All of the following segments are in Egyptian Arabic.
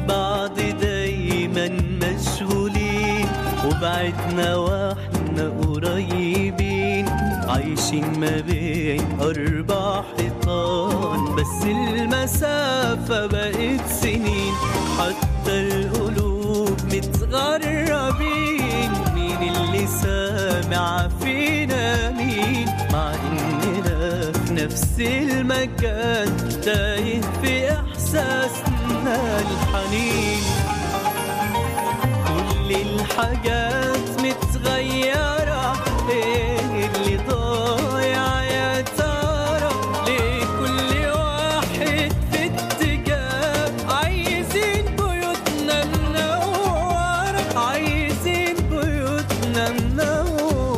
بعض دايما مشغولين وبعدنا واحنا قريبين عايشين ما بين أربع حيطان بس المسافة بقت سنين حتى القلوب متغربين مين اللي سامع فينا مين مع إننا في نفس المكان تايه في إحساسنا الحنين كل الحاجات متغيرة ايه اللي ضايع يا ترى ليه كل واحد في اتجاه عايزين بيوتنا منورة عايزين بيوتنا منورة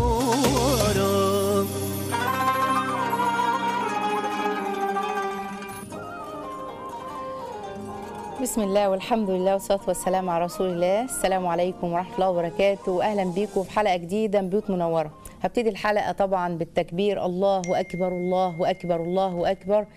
بسم الله والحمد لله والصلاة والسلام على رسول الله السلام عليكم ورحمة الله وبركاته وأهلا بيكم في حلقة جديدة من بيوت منورة هبتدي الحلقة طبعا بالتكبير الله أكبر الله أكبر الله أكبر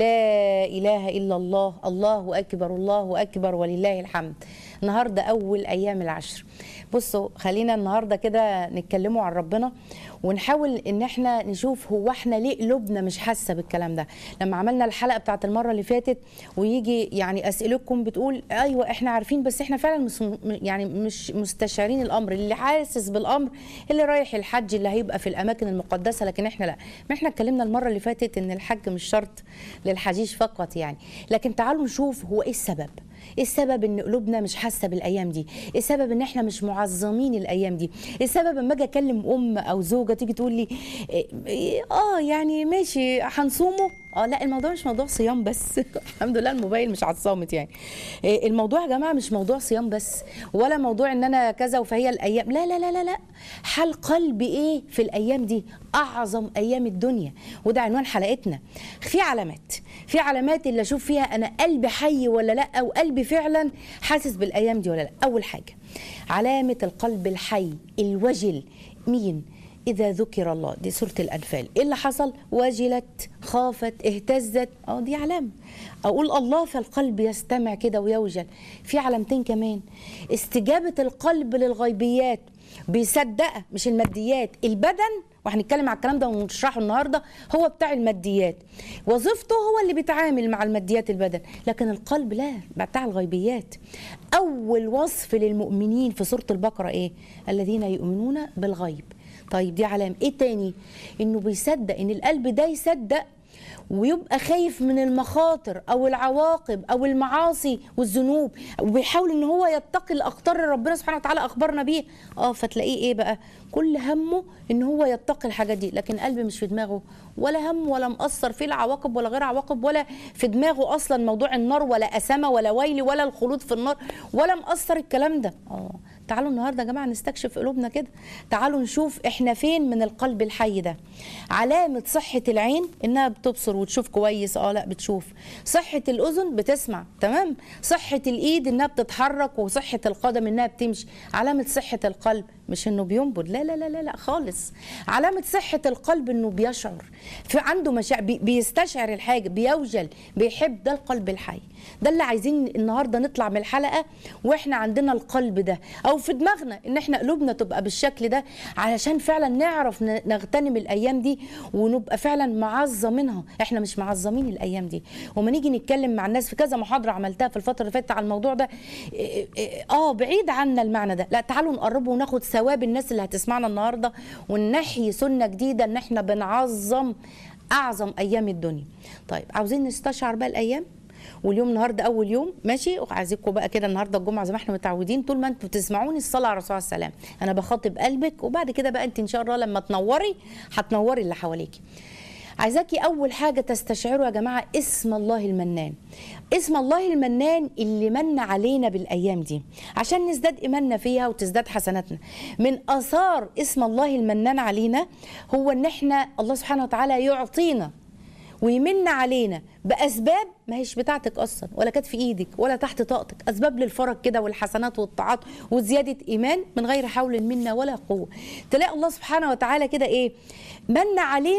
لا إله إلا الله الله أكبر الله أكبر ولله الحمد النهاردة أول أيام العشر بصوا خلينا النهاردة كده نتكلموا عن ربنا ونحاول ان احنا نشوف هو احنا ليه قلوبنا مش حاسه بالكلام ده لما عملنا الحلقه بتاعت المره اللي فاتت ويجي يعني اسئلتكم بتقول ايوه احنا عارفين بس احنا فعلا مش يعني مش مستشعرين الامر اللي حاسس بالامر اللي رايح الحج اللي هيبقى في الاماكن المقدسه لكن احنا لا ما احنا اتكلمنا المره اللي فاتت ان الحج مش شرط للحجيج فقط يعني لكن تعالوا نشوف هو ايه السبب ايه السبب ان قلوبنا مش حاسه بالايام دي ايه السبب ان احنا مش معظمين الايام دي ايه السبب اما اجي اكلم ام او زوجه تيجي تقول لي إيه إيه اه يعني ماشي هنصومه اه لا الموضوع مش موضوع صيام بس الحمد لله الموبايل مش على الصامت يعني إيه الموضوع يا جماعه مش موضوع صيام بس ولا موضوع ان انا كذا فهي الايام لا لا لا لا لا حال قلبي ايه في الايام دي اعظم ايام الدنيا وده عنوان حلقتنا في علامات في علامات اللي اشوف فيها انا قلبي حي ولا لا او قلبي فعلا حاسس بالايام دي ولا لا اول حاجه علامه القلب الحي الوجل مين إذا ذكر الله دي سورة الأنفال إيه اللي حصل وجلت خافت اهتزت اه دي علامة أقول الله فالقلب يستمع كده ويوجل في علامتين كمان استجابة القلب للغيبيات بيصدقها مش الماديات البدن وهنتكلم على الكلام ده ونشرحه النهارده هو بتاع الماديات وظيفته هو اللي بيتعامل مع الماديات البدن لكن القلب لا بتاع الغيبيات اول وصف للمؤمنين في سوره البقره ايه الذين يؤمنون بالغيب طيب دي علامه ايه تاني انه بيصدق ان القلب ده يصدق ويبقى خايف من المخاطر او العواقب او المعاصي والذنوب وبيحاول ان هو يتقي الاخطار اللي ربنا سبحانه وتعالى اخبرنا بيها اه فتلاقيه ايه بقى كل همه ان هو يتقي الحاجات دي لكن قلبه مش في دماغه ولا هم ولا مأثر فيه العواقب ولا غير عواقب ولا في دماغه اصلا موضوع النار ولا اسامه ولا ويل ولا الخلود في النار ولا مأثر الكلام ده اه تعالوا النهارده يا جماعه نستكشف قلوبنا كده تعالوا نشوف احنا فين من القلب الحي ده علامه صحه العين انها بتبصر وتشوف كويس اه لا بتشوف صحه الاذن بتسمع تمام صحه الايد انها بتتحرك وصحه القدم انها بتمشي علامه صحه القلب مش انه بينبض لا لا لا لا, لا خالص علامه صحه القلب انه بيشعر في عنده مشاعر بي بيستشعر الحاجه بيوجل بيحب ده القلب الحي ده اللي عايزين النهارده نطلع من الحلقه واحنا عندنا القلب ده او في دماغنا ان احنا قلوبنا تبقى بالشكل ده علشان فعلا نعرف نغتنم الايام دي ونبقى فعلا معظمينها احنا مش معظمين الايام دي وما نيجي نتكلم مع الناس في كذا محاضره عملتها في الفتره اللي فاتت على الموضوع ده اه بعيد عنا المعنى ده لا تعالوا نقربه وناخد ثواب الناس اللي هتسمعنا النهارده ونحيي سنه جديده ان احنا بنعظم اعظم ايام الدنيا طيب عاوزين نستشعر بقى الايام واليوم النهارده اول يوم ماشي وعايزكم بقى كده النهارده الجمعه زي ما احنا متعودين طول ما انتوا بتسمعوني الصلاه على الرسول عليه السلام انا بخاطب قلبك وبعد كده بقى انت ان شاء الله لما تنوري هتنوري اللي حواليكي عايزاكي اول حاجه تستشعروا يا جماعه اسم الله المنان اسم الله المنان اللي من علينا بالايام دي عشان نزداد ايماننا فيها وتزداد حسناتنا من اثار اسم الله المنان علينا هو ان احنا الله سبحانه وتعالى يعطينا ويمن علينا باسباب ما هيش بتاعتك اصلا ولا كانت في ايدك ولا تحت طاقتك اسباب للفرج كده والحسنات والطاعات وزياده ايمان من غير حول منا ولا قوه تلاقي الله سبحانه وتعالى كده ايه من علينا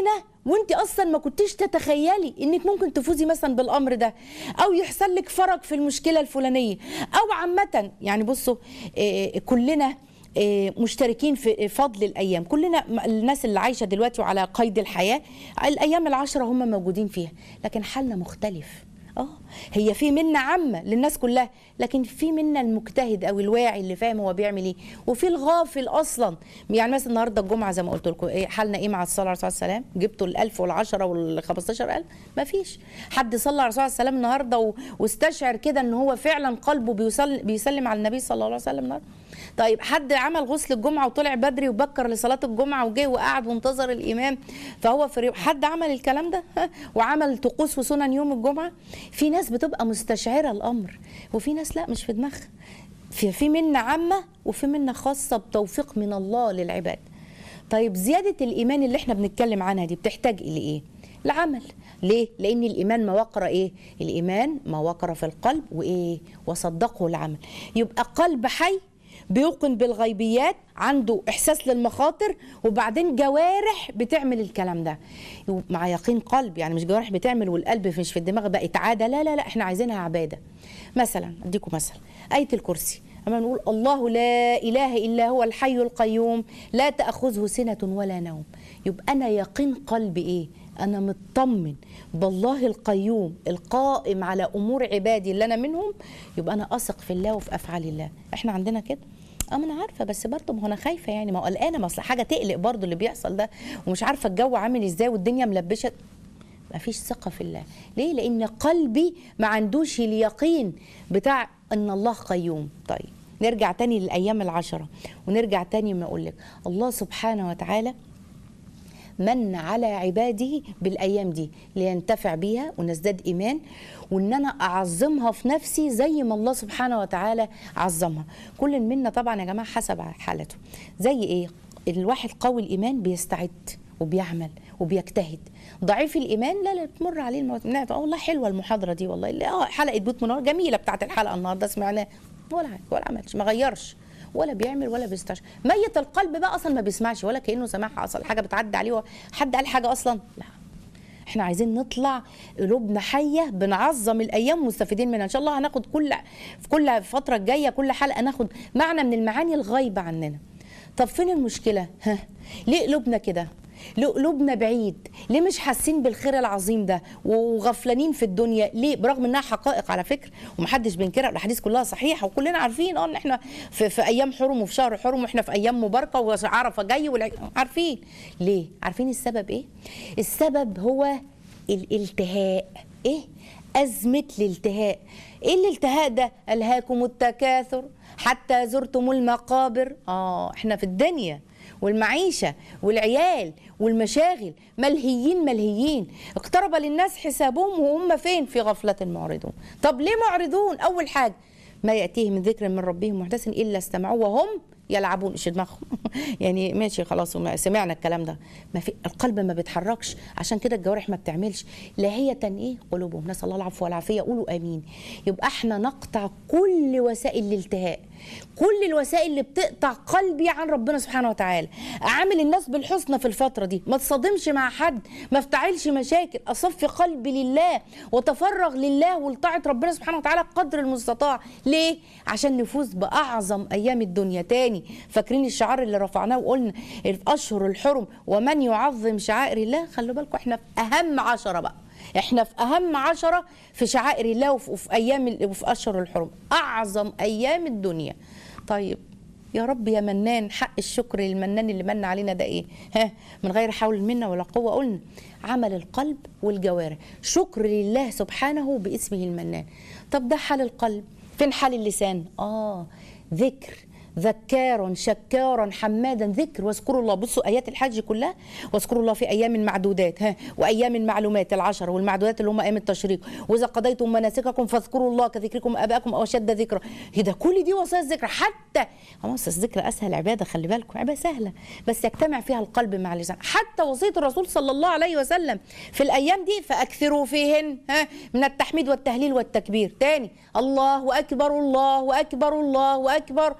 وانت اصلا ما كنتيش تتخيلي انك ممكن تفوزي مثلا بالامر ده او يحصل لك فرج في المشكله الفلانيه او عامه يعني بصوا إيه كلنا إيه مشتركين في فضل الايام كلنا الناس اللي عايشه دلوقتي وعلى قيد الحياه الايام العشره هم موجودين فيها لكن حالنا مختلف اه هي في منا عامه للناس كلها لكن في منا المجتهد او الواعي اللي فاهم هو بيعمل ايه وفي الغافل اصلا يعني مثلا النهارده الجمعه زي ما قلت لكم ايه حالنا ايه مع الصلاه على الرسول صلى الله عليه وسلم جبتوا ال1000 وال10 وال15000 ما فيش حد صلى على الرسول صلى الله عليه وسلم النهارده و... واستشعر كده ان هو فعلا قلبه بيسلم, بيسلم على النبي صلى الله عليه وسلم النهارده طيب حد عمل غسل الجمعه وطلع بدري وبكر لصلاه الجمعه وجه وقعد وانتظر الامام فهو في حد عمل الكلام ده وعمل طقوس وسنن يوم الجمعه في ناس بتبقى مستشعره الامر وفي ناس لا مش في دماغها في في منا عامه وفي منا خاصه بتوفيق من الله للعباد طيب زياده الايمان اللي احنا بنتكلم عنها دي بتحتاج الى ايه العمل ليه لان الايمان ما وقر ايه الايمان ما وقر في القلب وايه وصدقه العمل يبقى قلب حي بيوقن بالغيبيات عنده احساس للمخاطر وبعدين جوارح بتعمل الكلام ده مع يقين قلب يعني مش جوارح بتعمل والقلب مش في الدماغ بقت عاده لا لا لا احنا عايزينها عباده مثلا اديكم مثل ايه الكرسي اما نقول الله لا اله الا هو الحي القيوم لا تاخذه سنه ولا نوم يبقى انا يقين قلبي ايه انا مطمن بالله القيوم القائم على امور عبادي اللي انا منهم يبقى انا اثق في الله وفي افعال الله احنا عندنا كده اه ما انا عارفه بس برضه ما هو انا خايفه يعني ما هو قلقانه ما اصل حاجه تقلق برضه اللي بيحصل ده ومش عارفه الجو عامل ازاي والدنيا ملبشه ما فيش ثقه في الله ليه لان قلبي ما عندوش اليقين بتاع ان الله قيوم طيب نرجع تاني للايام العشره ونرجع تاني ما اقول لك الله سبحانه وتعالى من على عباده بالايام دي لينتفع بيها ونزداد ايمان وان انا اعظمها في نفسي زي ما الله سبحانه وتعالى عظمها كل منا طبعا يا جماعه حسب حالته زي ايه الواحد قوي الايمان بيستعد وبيعمل وبيجتهد ضعيف الايمان لا لا تمر عليه الموت اه والله حلوه المحاضره دي والله اه حلقه بيوت منور جميله بتاعت الحلقه النهارده سمعناها ولا حاجه ولا عملش ما غيرش ولا بيعمل ولا بيستشعر ميت القلب بقى اصلا ما بيسمعش ولا كانه سمعها اصلا حاجه بتعدي عليه حد قال حاجه اصلا لا احنا عايزين نطلع قلوبنا حيه بنعظم الايام مستفيدين منها ان شاء الله هناخد كل في كل فتره الجايه كل حلقه ناخد معنى من المعاني الغايبه عننا طب فين المشكله ها ليه قلوبنا كده ليه قلوبنا بعيد ليه مش حاسين بالخير العظيم ده وغفلانين في الدنيا ليه برغم انها حقائق على فكره ومحدش بينكرها الاحاديث كلها صحيحه وكلنا عارفين اه ان احنا في, في ايام حرم وفي شهر حرم واحنا في ايام مباركه وعرفه جاي والع... عارفين ليه عارفين السبب ايه السبب هو الالتهاء ايه ازمه الالتهاء ايه الالتهاء ده الهاكم التكاثر حتى زرتم المقابر اه احنا في الدنيا والمعيشة والعيال والمشاغل ملهيين ملهيين اقترب للناس حسابهم وهم فين في غفلة معرضون طب ليه معرضون أول حاجة ما يأتيه من ذكر من ربهم محدث إلا استمعوه وهم يلعبون ايش دماغهم يعني ماشي خلاص سمعنا الكلام ده ما في القلب ما بيتحركش عشان كده الجوارح ما بتعملش لاهية ايه قلوبهم نسال الله العفو والعافيه قولوا امين يبقى احنا نقطع كل وسائل الالتهاء كل الوسائل اللي بتقطع قلبي عن ربنا سبحانه وتعالى اعامل الناس بالحسنى في الفتره دي ما تصادمش مع حد ما افتعلش مشاكل اصفي قلبي لله وتفرغ لله ولطاعه ربنا سبحانه وتعالى قدر المستطاع ليه عشان نفوز باعظم ايام الدنيا تاني فاكرين الشعار اللي رفعناه وقلنا في اشهر الحرم ومن يعظم شعائر الله خلوا بالكم احنا في اهم عشره بقى احنا في اهم عشرة في شعائر الله وفي ايام وفي اشهر الحرم اعظم ايام الدنيا طيب يا رب يا منان حق الشكر للمنان اللي من علينا ده ايه ها من غير حول منا ولا قوه قلنا عمل القلب والجوارح شكر لله سبحانه باسمه المنان طب ده حال القلب فين حال اللسان اه ذكر ذكارا شكارا حمادا ذكر واذكروا الله بصوا ايات الحج كلها واذكروا الله في ايام معدودات ها وايام معلومات العشر والمعدودات اللي هم ايام التشريق واذا قضيتم مناسككم فاذكروا الله كذكركم ابائكم او اشد ذكرا ايه ده كل دي وصايا الذكر حتى خلاص الذكر اسهل عباده خلي بالكم عباده سهله بس يجتمع فيها القلب مع اللسان حتى وصيه الرسول صلى الله عليه وسلم في الايام دي فاكثروا فيهن ها من التحميد والتهليل والتكبير تاني الله اكبر الله اكبر الله اكبر لا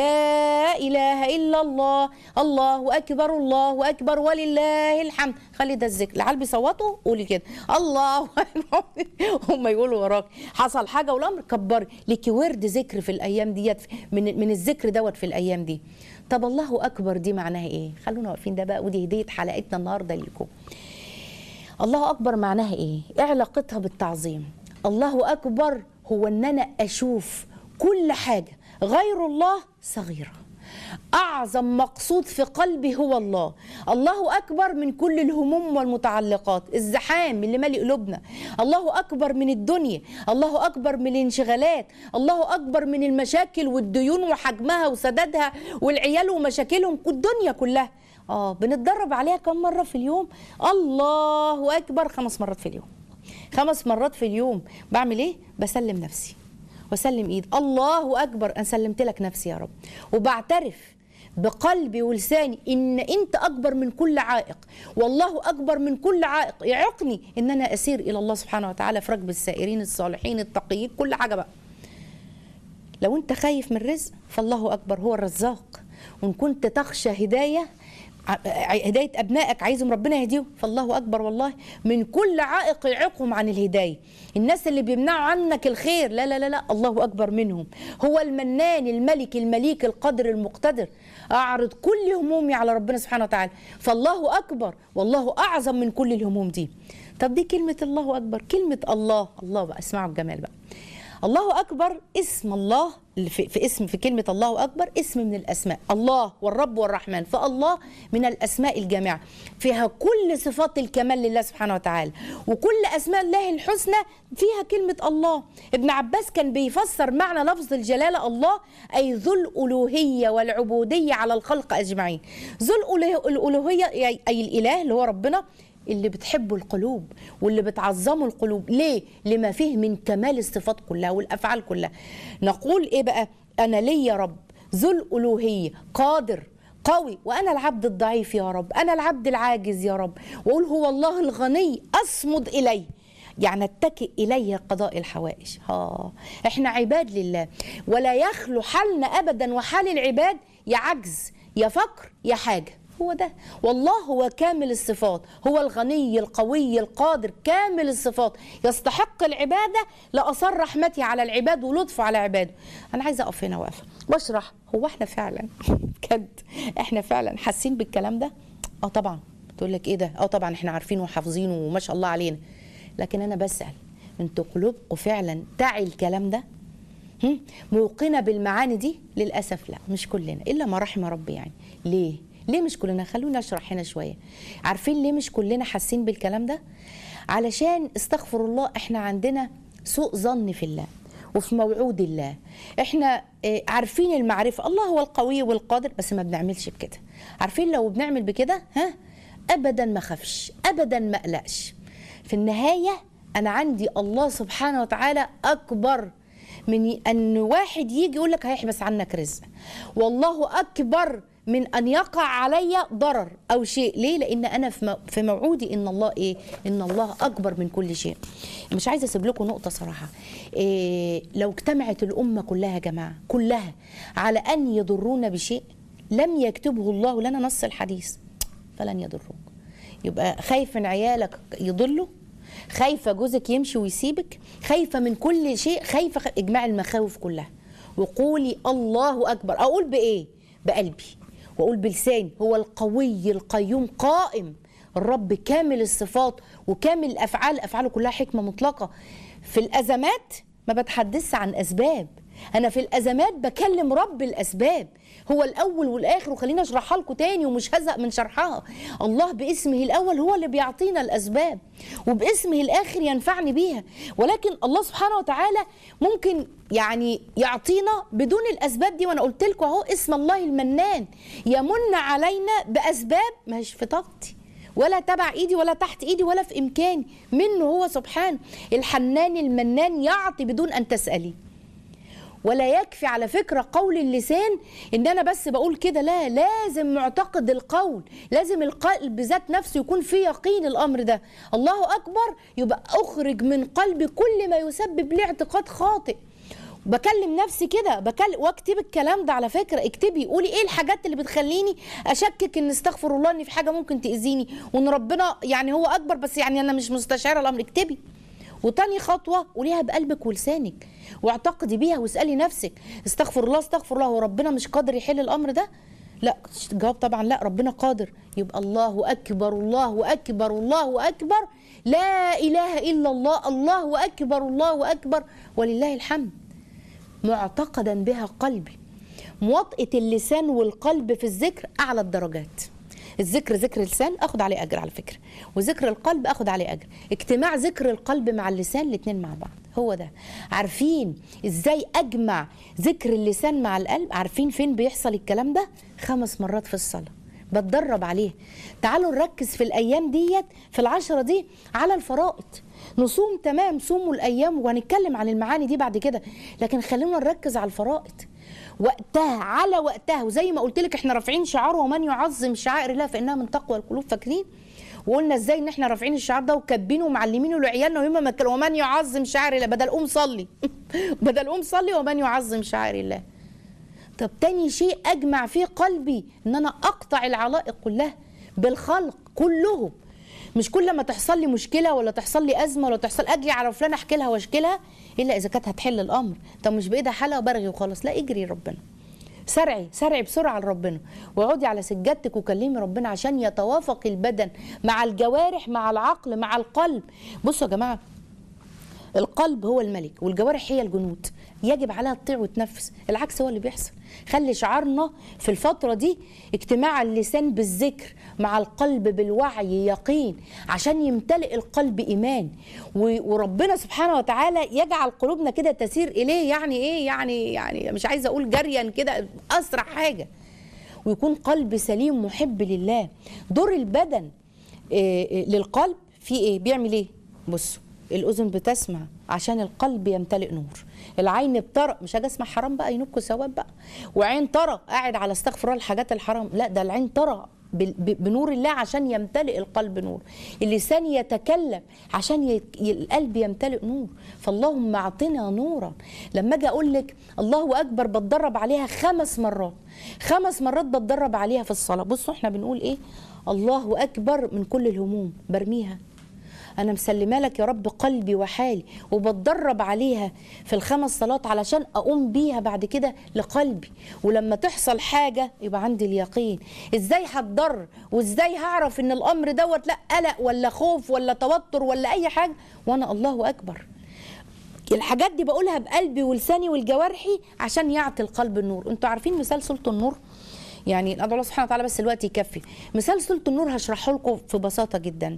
لا اله الا الله الله اكبر الله اكبر ولله الحمد خلي ده الذكر العيال بيصوتوا قولي كده الله اكبر هم يقولوا وراك حصل حاجه والامر كبري ليكي ورد ذكر في الايام ديت من من الذكر دوت في الايام دي طب الله اكبر دي معناها ايه خلونا واقفين ده بقى ودي هديه حلقتنا النهارده ليكم الله اكبر معناها ايه ايه علاقتها بالتعظيم الله اكبر هو ان انا اشوف كل حاجه غير الله صغيره اعظم مقصود في قلبي هو الله الله اكبر من كل الهموم والمتعلقات الزحام اللي مالي قلوبنا الله اكبر من الدنيا الله اكبر من الانشغالات الله اكبر من المشاكل والديون وحجمها وسدادها والعيال ومشاكلهم الدنيا كلها اه بنتدرب عليها كم مره في اليوم الله اكبر خمس مرات في اليوم خمس مرات في اليوم بعمل ايه بسلم نفسي واسلم ايد الله اكبر انا سلمت لك نفسي يا رب وبعترف بقلبي ولساني ان انت اكبر من كل عائق والله اكبر من كل عائق يعقني ان انا اسير الى الله سبحانه وتعالى في ركب السائرين الصالحين التقيين كل حاجه بقى لو انت خايف من الرزق فالله اكبر هو الرزاق وان كنت تخشى هدايه هدايه ابنائك عايزهم ربنا يهديهم فالله اكبر والله من كل عائق يعيقهم عن الهدايه الناس اللي بيمنعوا عنك الخير لا لا لا لا الله اكبر منهم هو المنان الملك المليك القدر المقتدر اعرض كل همومي على ربنا سبحانه وتعالى فالله اكبر والله اعظم من كل الهموم دي طب دي كلمه الله اكبر كلمه الله الله بقى اسمعوا الجمال بقى الله اكبر اسم الله في, في اسم في كلمه الله اكبر اسم من الاسماء الله والرب والرحمن فالله من الاسماء الجامعه فيها كل صفات الكمال لله سبحانه وتعالى وكل اسماء الله الحسنى فيها كلمه الله ابن عباس كان بيفسر معنى لفظ الجلاله الله اي ذو الالوهيه والعبوديه على الخلق اجمعين ذو الالوهيه اي الاله اللي هو ربنا اللي بتحبه القلوب واللي بتعظمه القلوب ليه لما فيه من كمال الصفات كلها والافعال كلها نقول ايه بقى انا لي يا رب ذو الالوهيه قادر قوي وانا العبد الضعيف يا رب انا العبد العاجز يا رب واقول هو الله الغني اصمد اليه يعني اتكئ اليه قضاء الحوائج ها احنا عباد لله ولا يخلو حالنا ابدا وحال العباد يا عجز يا فقر يا حاجه هو ده والله هو كامل الصفات هو الغني القوي القادر كامل الصفات يستحق العبادة لأصر رحمتي على العباد ولطفه على عباده أنا عايزة أقف هنا واقفة واشرح هو احنا فعلا بجد احنا فعلا حاسين بالكلام ده اه طبعا تقول لك ايه ده اه طبعا احنا عارفينه وحافظينه وما شاء الله علينا لكن انا بسأل انتوا قلوبكم فعلا تعي الكلام ده موقنة بالمعاني دي للأسف لا مش كلنا إلا ما رحم ربي يعني ليه ليه مش كلنا خلونا اشرح هنا شويه عارفين ليه مش كلنا حاسين بالكلام ده علشان استغفر الله احنا عندنا سوء ظن في الله وفي موعود الله احنا عارفين المعرفه الله هو القوي والقادر بس ما بنعملش بكده عارفين لو بنعمل بكده ها ابدا ما خافش ابدا ما اقلقش في النهايه انا عندي الله سبحانه وتعالى اكبر من ان واحد يجي يقول لك هيحبس عنك رزق والله اكبر من ان يقع علي ضرر او شيء ليه لان انا في في موعودي ان الله ايه ان الله اكبر من كل شيء مش عايزه اسيب لكم نقطه صراحه إيه لو اجتمعت الامه كلها يا جماعه كلها على ان يضرونا بشيء لم يكتبه الله لنا نص الحديث فلن يضروك يبقى خايف من عيالك يضلوا خايفه جوزك يمشي ويسيبك خايفه من كل شيء خايفه خ... اجماع المخاوف كلها وقولي الله اكبر اقول بايه بقلبي واقول بلساني هو القوي القيوم قائم الرب كامل الصفات وكامل الافعال افعاله كلها حكمه مطلقه في الازمات ما بتحدثش عن اسباب انا في الازمات بكلم رب الاسباب هو الاول والاخر وخليني اشرحها لكم تاني ومش هزق من شرحها الله باسمه الاول هو اللي بيعطينا الاسباب وباسمه الاخر ينفعني بيها ولكن الله سبحانه وتعالى ممكن يعني يعطينا بدون الاسباب دي وانا قلت لكم اهو اسم الله المنان يمن علينا باسباب مش في طاقتي ولا تبع ايدي ولا تحت ايدي ولا في امكاني منه هو سبحانه الحنان المنان يعطي بدون ان تسالي ولا يكفي على فكرة قول اللسان ان انا بس بقول كده لا لازم معتقد القول لازم القلب ذات نفسه يكون فيه يقين الامر ده الله اكبر يبقى اخرج من قلبي كل ما يسبب لي اعتقاد خاطئ بكلم نفسي كده بكلم واكتب الكلام ده على فكره اكتبي قولي ايه الحاجات اللي بتخليني اشكك ان استغفر الله ان في حاجه ممكن تاذيني وان ربنا يعني هو اكبر بس يعني انا مش مستشعره الامر اكتبي وتاني خطوه قوليها بقلبك ولسانك واعتقدي بيها واسالي نفسك استغفر الله استغفر الله هو ربنا مش قادر يحل الامر ده لا الجواب طبعا لا ربنا قادر يبقى الله اكبر الله اكبر الله اكبر لا اله الا الله الله اكبر الله اكبر ولله الحمد معتقدا بها قلبي موطئة اللسان والقلب في الذكر أعلى الدرجات الذكر ذكر اللسان اخد عليه اجر على فكره وذكر القلب اخد عليه اجر اجتماع ذكر القلب مع اللسان الاثنين مع بعض هو ده عارفين ازاي اجمع ذكر اللسان مع القلب عارفين فين بيحصل الكلام ده خمس مرات في الصلاه بتدرب عليه تعالوا نركز في الايام ديت في العشرة دي على الفرائض نصوم تمام صوموا الايام وهنتكلم عن المعاني دي بعد كده لكن خلينا نركز على الفرائض وقتها على وقتها وزي ما قلت لك احنا رافعين شعار ومن يعظم شعائر الله فانها من تقوى القلوب فاكرين وقلنا ازاي ان احنا رافعين الشعار ده وكاتبينه ومعلمينه لعيالنا ويوم ما كانوا ومن يعظم شعائر الله بدل قوم صلي بدل قوم صلي ومن يعظم شعائر الله طب تاني شيء اجمع فيه قلبي ان انا اقطع العلائق كلها بالخلق كلهم مش كل ما تحصل لي مشكله ولا تحصل لي ازمه ولا تحصل اجري على فلان احكي لها واشكي لها الا اذا كانت هتحل الامر طب مش بايدها حلقه وبرغي وخلاص لا اجري ربنا سرعي سرعي بسرعه لربنا واقعدي على سجادتك وكلمي ربنا عشان يتوافق البدن مع الجوارح مع العقل مع القلب بصوا يا جماعه القلب هو الملك والجوارح هي الجنود يجب عليها تطيع وتنفس العكس هو اللي بيحصل خلي شعارنا في الفترة دي اجتماع اللسان بالذكر مع القلب بالوعي يقين عشان يمتلئ القلب إيمان و- وربنا سبحانه وتعالى يجعل قلوبنا كده تسير إليه يعني إيه يعني يعني مش عايزة أقول جريا كده أسرع حاجة ويكون قلب سليم محب لله دور البدن إيه إيه للقلب في ايه بيعمل ايه بصوا الاذن بتسمع عشان القلب يمتلئ نور العين بترى مش هاجي اسمع حرام بقى ينكوا ثواب بقى وعين ترى قاعد على استغفر الله الحاجات الحرام لا ده العين ترى بال- ب- بنور الله عشان يمتلئ القلب نور اللسان يتكلم عشان ي... ي- القلب يمتلئ نور فاللهم اعطنا نورا لما اجي اقول لك الله اكبر بتدرب عليها خمس مرات خمس مرات بتدرب عليها في الصلاه بصوا احنا بنقول ايه الله اكبر من كل الهموم برميها انا مسلمه لك يا رب قلبي وحالي وبتدرب عليها في الخمس صلات علشان اقوم بيها بعد كده لقلبي ولما تحصل حاجه يبقى عندي اليقين ازاي هتضر وازاي هعرف ان الامر دوت لا قلق ولا خوف ولا توتر ولا اي حاجه وانا الله اكبر الحاجات دي بقولها بقلبي ولساني والجوارحي عشان يعطي القلب النور انتوا عارفين مثال سوره النور يعني ادعو الله سبحانه وتعالى بس الوقت يكفي مثال سوره النور هشرحه لكم في بساطه جدا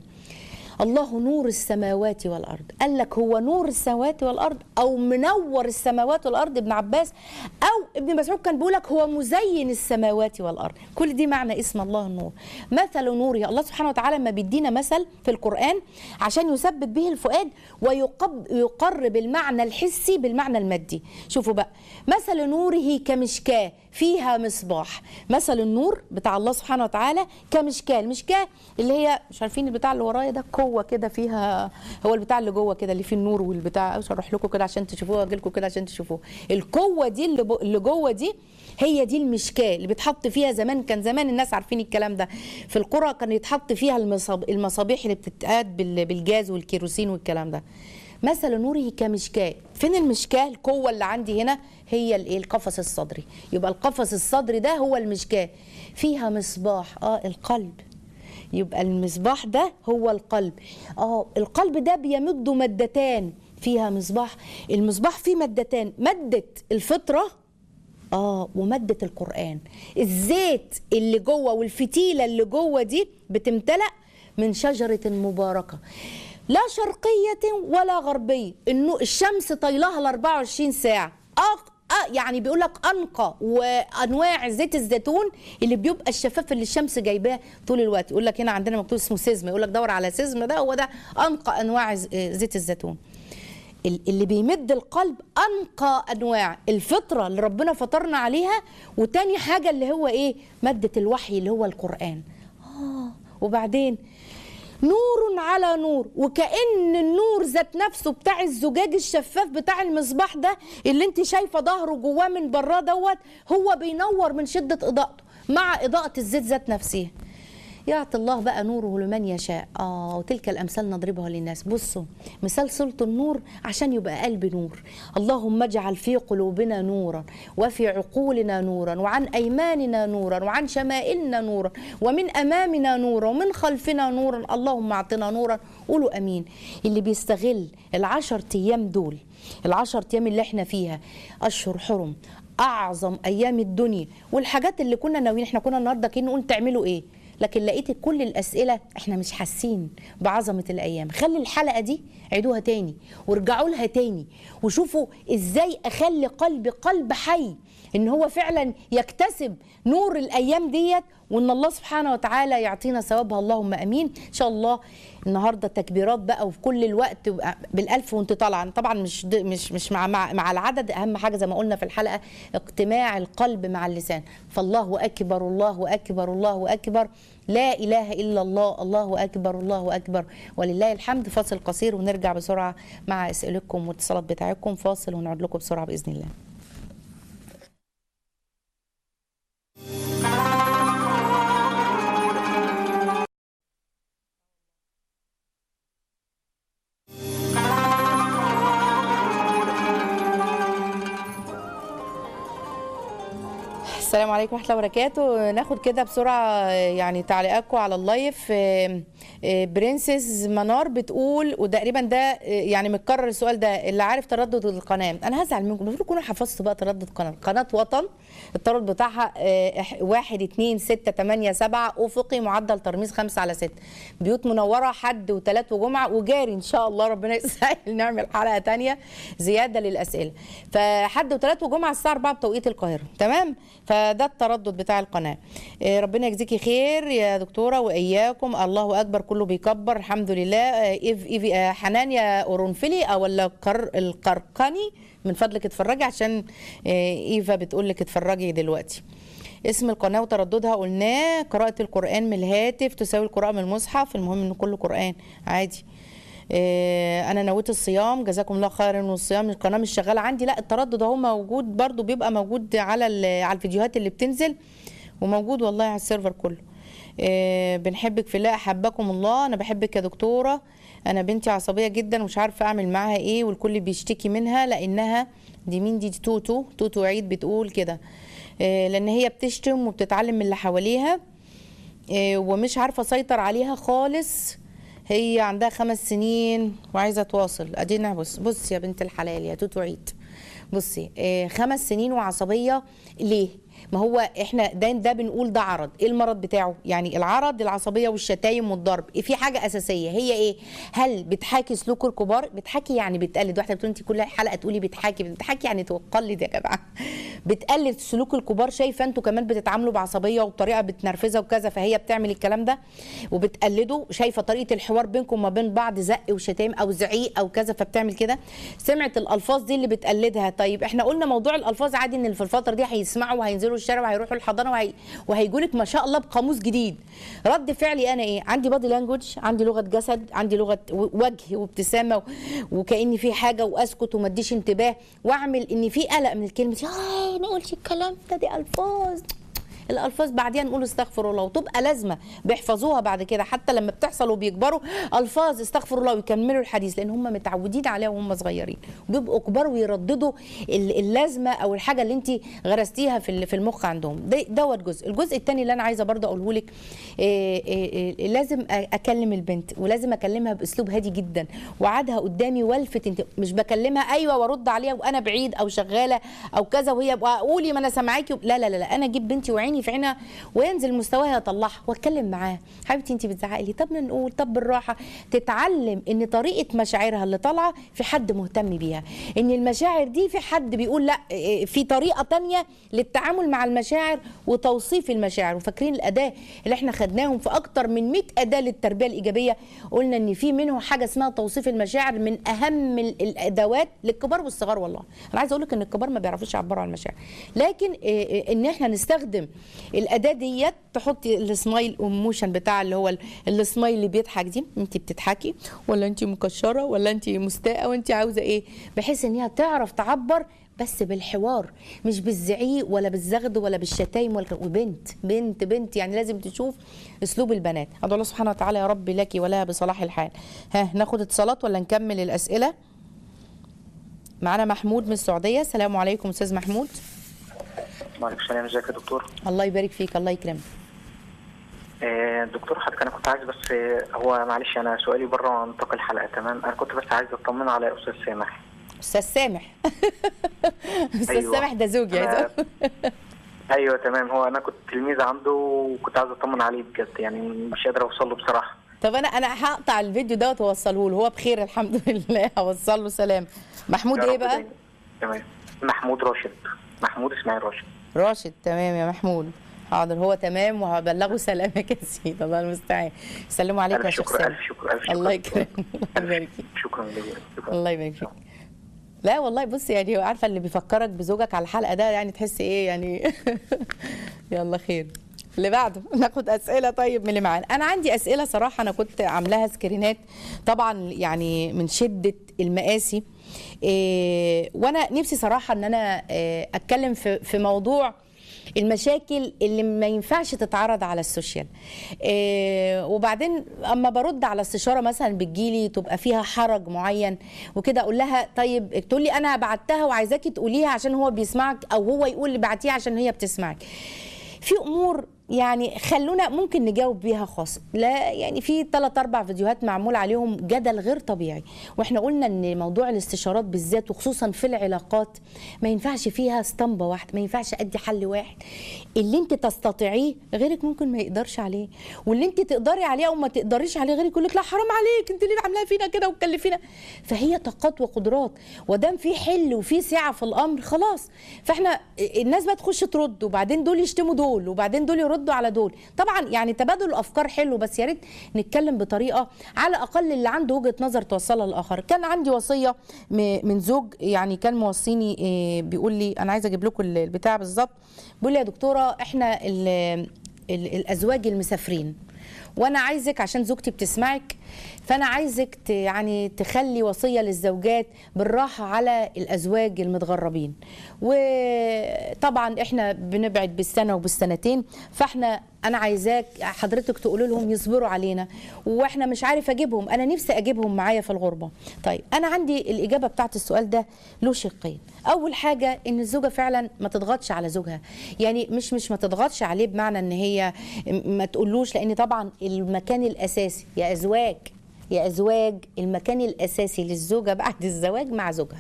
الله نور السماوات والارض قال لك هو نور السماوات والارض او منور السماوات والارض ابن عباس او ابن مسعود كان بيقول لك هو مزين السماوات والارض كل دي معنى اسم الله النور مثل نوره الله سبحانه وتعالى ما بيدينا مثل في القران عشان يثبت به الفؤاد ويقب يقرب المعنى الحسي بالمعنى المادي شوفوا بقى مثل نوره كمشكاه فيها مصباح مثل النور بتاع الله سبحانه وتعالى كمشكاه المشكاه اللي هي مش عارفين البتاع اللي ورايا ده قوه كده فيها هو البتاع اللي جوه كده اللي فيه النور والبتاع اشرح لكم كده عشان تشوفوها اجي لكم كده عشان تشوفوه القوه دي اللي, ب... اللي جوه دي هي دي المشكاه اللي بيتحط فيها زمان كان زمان الناس عارفين الكلام ده في القرى كان يتحط فيها المصاب... المصابيح اللي بتتقاد بال... بالجاز والكيروسين والكلام ده مثل نوره كمشكاه فين المشكاه القوه اللي عندي هنا هي الايه القفص الصدري يبقى القفص الصدري ده هو المشكاه فيها مصباح اه القلب يبقى المصباح ده هو القلب اه القلب ده بيمد مادتان فيها مصباح المصباح فيه مادتان مادة الفطرة اه ومادة القرآن الزيت اللي جوه والفتيلة اللي جوه دي بتمتلأ من شجرة مباركة لا شرقية ولا غربية انه الشمس طايلها ال 24 ساعة أق... آه يعني بيقول لك انقى وانواع زيت الزيتون اللي بيبقى الشفاف اللي الشمس جايباه طول الوقت يقول لك هنا عندنا مكتوب اسمه سيزم يقول لك دور على سيزم ده هو ده انقى انواع ز- آه زيت الزيتون ال- اللي بيمد القلب انقى انواع الفطره اللي ربنا فطرنا عليها وتاني حاجه اللي هو ايه ماده الوحي اللي هو القران اه وبعدين نور على نور وكأن النور ذات نفسه بتاع الزجاج الشفاف بتاع المصباح ده اللي انت شايفه ظهره جواه من براه دوت هو بينور من شده اضاءته مع اضاءه الزيت ذات نفسها يعطي الله بقى نوره لمن يشاء اه وتلك الامثال نضربها للناس بصوا مثال سلطة النور عشان يبقى قلب نور اللهم اجعل في قلوبنا نورا وفي عقولنا نورا وعن ايماننا نورا وعن شمائلنا نورا ومن امامنا نورا ومن خلفنا نورا اللهم اعطنا نورا قولوا امين اللي بيستغل العشر ايام دول العشر ايام اللي احنا فيها اشهر حرم اعظم ايام الدنيا والحاجات اللي كنا ناويين احنا كنا النهارده كنا نقول تعملوا ايه لكن لقيت كل الاسئله احنا مش حاسين بعظمه الايام خلي الحلقه دي عيدوها تاني وارجعوا لها تاني وشوفوا ازاي اخلي قلبي قلب حي ان هو فعلا يكتسب نور الايام ديت وان الله سبحانه وتعالى يعطينا ثوابها اللهم امين ان شاء الله النهارده تكبيرات بقى وفي كل الوقت بالالف وانت طالعه طبعا مش مش مش مع, مع مع العدد اهم حاجه زي ما قلنا في الحلقه اقتماع القلب مع اللسان فالله اكبر الله اكبر الله اكبر لا اله الا الله الله اكبر الله اكبر ولله الحمد فاصل قصير ونرجع بسرعه مع اسئلتكم واتصالات بتاعتكم فاصل ونعود لكم بسرعه باذن الله السلام عليكم ورحمه الله وبركاته ناخد كده بسرعه يعني تعليقاتكم على اللايف برنسس منار بتقول وتقريبا ده يعني متكرر السؤال ده اللي عارف تردد القناه انا هزعل منكم المفروض تكونوا حفظتوا بقى تردد قناه قناه وطن التردد بتاعها 1 2 6 8 7 افقي معدل ترميز 5 على 6 بيوت منوره حد وثلاث وجمعه وجاري ان شاء الله ربنا يسهل نعمل حلقه ثانيه زياده للاسئله فحد وثلاث وجمعه الساعه 4 بتوقيت القاهره تمام فده التردد بتاع القناه ربنا يجزيكي خير يا دكتوره واياكم الله اكبر كله بيكبر الحمد لله إيف إيف حنان يا قرنفلي او ولا القرقني من فضلك اتفرجي عشان ايفا بتقول لك اتفرجي دلوقتي اسم القناه وترددها قلناه قراءه القران من الهاتف تساوي القراءه من المصحف المهم ان كله قران عادي انا نويت الصيام جزاكم الله خيرا والصيام القناه مش شغاله عندي لا التردد اهو موجود برضو بيبقى موجود على على الفيديوهات اللي بتنزل وموجود والله على السيرفر كله بنحبك في الله احبكم الله انا بحبك يا دكتوره انا بنتي عصبيه جدا ومش عارفه اعمل معاها ايه والكل بيشتكي منها لانها دي مين دي توتو توتو عيد بتقول كده لان هي بتشتم وبتتعلم من اللي حواليها ومش عارفه اسيطر عليها خالص هي عندها خمس سنين وعايزه تواصل ادينا بص بص يا بنت الحلال يا توتو عيد بصي خمس سنين وعصبيه ليه ما هو احنا ده ده بنقول ده عرض ايه المرض بتاعه يعني العرض العصبيه والشتايم والضرب في حاجه اساسيه هي ايه هل بتحاكي سلوك الكبار بتحكي يعني بتقلد واحده بتقول انت كل حلقه تقولي بتحكي بتحكي يعني تقلد يا جماعه بتقلد سلوك الكبار شايفه انتوا كمان بتتعاملوا بعصبيه وبطريقه بتنرفزه وكذا فهي بتعمل الكلام ده وبتقلده شايفه طريقه الحوار بينكم ما بين بعض زق وشتايم او زعيق او كذا فبتعمل كده سمعت الالفاظ دي اللي بتقلدها طيب احنا قلنا موضوع الالفاظ عادي ان في الفتره دي هيسمعوا وهينزلوا الشارع وهيروحوا الحضانه وهي... وهيجوا لك ما شاء الله بقاموس جديد رد فعلي انا ايه عندي بادي لانجوج عندي لغه جسد عندي لغه وجه وابتسامه و... وكاني في حاجه واسكت وما اديش انتباه واعمل ان في قلق من الكلمه دي اه ما اقولش الكلام ده دي الفاظ الالفاظ بعديها نقول استغفر الله وتبقى لازمه بيحفظوها بعد كده حتى لما بتحصل وبيكبروا الفاظ استغفر الله ويكملوا الحديث لان هم متعودين عليها وهم صغيرين وبيبقوا كبار ويرددوا اللازمه او الحاجه اللي انت غرستيها في في المخ عندهم ده دوت جزء الجزء الثاني اللي انا عايزه برضه اقوله لك إيه إيه لازم اكلم البنت ولازم اكلمها باسلوب هادي جدا وعادها قدامي والفت انت مش بكلمها ايوه وارد عليها وانا بعيد او شغاله او كذا وهي قولي ما انا سامعاكي لا لا لا, لا انا اجيب بنتي وعيني في عينها وينزل مستواها اطلعها واتكلم معاها حبيبتي انت بتزعقي لي طب نقول طب بالراحه تتعلم ان طريقه مشاعرها اللي طالعه في حد مهتم بيها ان المشاعر دي في حد بيقول لا في طريقه تانية للتعامل مع المشاعر وتوصيف المشاعر وفاكرين الاداه اللي احنا خدناهم في اكتر من 100 اداه للتربيه الايجابيه قلنا ان في منه حاجه اسمها توصيف المشاعر من اهم الادوات للكبار والصغار والله انا عايزه اقول لك ان الكبار ما بيعرفوش يعبروا عن المشاعر لكن ان احنا نستخدم الاداه ديت تحطي السمايل ايموشن بتاع اللي هو ال- السمايل اللي بيضحك دي انت بتضحكي ولا انت مكشره ولا انت مستاءه وانت عاوزه ايه بحيث ان هي تعرف تعبر بس بالحوار مش بالزعيق ولا بالزغد ولا بالشتايم ولا وبنت بنت بنت يعني لازم تشوف اسلوب البنات ادعو الله سبحانه وتعالى يا رب لك ولها بصلاح الحال ها ناخد اتصالات ولا نكمل الاسئله معانا محمود من السعوديه السلام عليكم استاذ محمود وعليكم السلام ازيك يا دكتور الله يبارك فيك الله يكرمك آه، دكتور حضرتك انا كنت عايز بس آه، هو معلش انا سؤالي بره نطاق الحلقه تمام انا كنت بس عايز اطمن على استاذ سامح استاذ سامح استاذ أيوة. سامح ده زوجي عايز أنا- أقول. ايوه تمام هو انا كنت تلميذ عنده وكنت عايز اطمن عليه بجد يعني مش قادر اوصل له بصراحه طب انا انا هقطع الفيديو دوت واوصله له هو بخير الحمد لله هوصل له سلام محمود يا ايه رب بقى دايما. تمام محمود راشد محمود اسماعيل راشد راشد تمام يا محمود حاضر هو تمام وهبلغه سلامك يا سيدي الله المستعان سلموا عليك يا الف شيخ شكر سامح الف شكر الف شكر الله دكتور. يكرمك الله يبارك فيك شكرا لله شكرا الله يبارك فيك لا والله بص يعني هو عارفه اللي بيفكرك بزوجك على الحلقه ده يعني تحس ايه يعني يلا خير اللي بعده ناخد اسئله طيب من اللي معانا انا عندي اسئله صراحه انا كنت عاملاها سكرينات طبعا يعني من شده المقاسي إيه وانا نفسي صراحه ان انا إيه اتكلم في في موضوع المشاكل اللي ما ينفعش تتعرض على السوشيال إيه وبعدين اما برد على استشاره مثلا بتجيلي تبقى فيها حرج معين وكده اقول لها طيب تقول لي انا بعتها وعايزاكي تقوليها عشان هو بيسمعك او هو يقول اللي بعتيها عشان هي بتسمعك في امور يعني خلونا ممكن نجاوب بيها خاص لا يعني في ثلاث اربع فيديوهات معمول عليهم جدل غير طبيعي واحنا قلنا ان موضوع الاستشارات بالذات وخصوصا في العلاقات ما ينفعش فيها اسطمبه واحده ما ينفعش ادي حل واحد اللي انت تستطيعيه غيرك ممكن ما يقدرش عليه واللي انت تقدري عليه او ما تقدريش عليه غيرك يقول لك لا حرام عليك انت ليه عاملاها فينا كده وتكلفينا فهي طاقات وقدرات ودام في حل وفي سعه في الامر خلاص فاحنا الناس بقى تخش ترد وبعدين دول يشتموا دول وبعدين دول يردوا على دول طبعا يعني تبادل الافكار حلو بس يا ريت نتكلم بطريقه على الاقل اللي عنده وجهه نظر توصلها للاخر كان عندي وصيه م- من زوج يعني كان موصيني إيه، بيقول لي انا عايزه اجيب لكم ال- البتاع بالظبط بيقول لي يا دكتوره احنا ال ال الازواج المسافرين وانا عايزك عشان زوجتي بتسمعك فانا عايزك ت- يعني تخلي وصيه للزوجات بالراحه على الازواج المتغربين وطبعا احنا بنبعد بالسنه وبالسنتين فاحنا انا عايزاك حضرتك تقول لهم يصبروا علينا واحنا مش عارف اجيبهم انا نفسي اجيبهم معايا في الغربه طيب انا عندي الاجابه بتاعت السؤال ده له شقين اول حاجه ان الزوجه فعلا ما تضغطش على زوجها يعني مش مش ما تضغطش عليه بمعنى ان هي ما تقولوش لان طبعا المكان الاساسي يا ازواج يا ازواج المكان الاساسي للزوجه بعد الزواج مع زوجها